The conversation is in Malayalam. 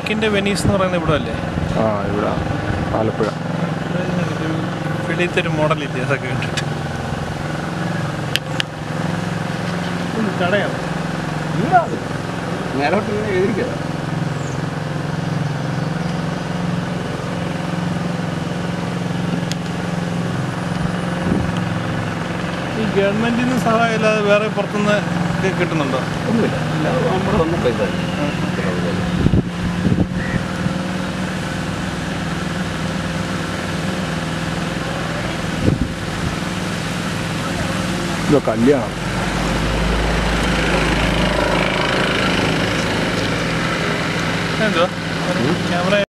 തെക്കിൻ്റെ വെനീസ് എന്ന് പറയുന്നത് ഇവിടെ അല്ലേ ആ ഇവിടെ ആലപ്പുഴ ഒരു വെളിയത്തെ ഒരു മോഡലില്ലേ അതൊക്കെ കണ്ടിട്ട് ഇത് കടയാണ് മേലോട്ട് ഇങ്ങനെ എഴുതിരിക്കുക ഈ ഗവൺമെന്റിൽ നിന്ന് സഹായം ഇല്ലാതെ വേറെ പുറത്തുനിന്ന് ഒക്കെ കിട്ടുന്നുണ്ടോ ഒന്നുമില്ല ഇല്ല നമ്മുടെ ഒന്നും പൈസ ഇതോ കല്യാണം എന്തോ ക്യാമറ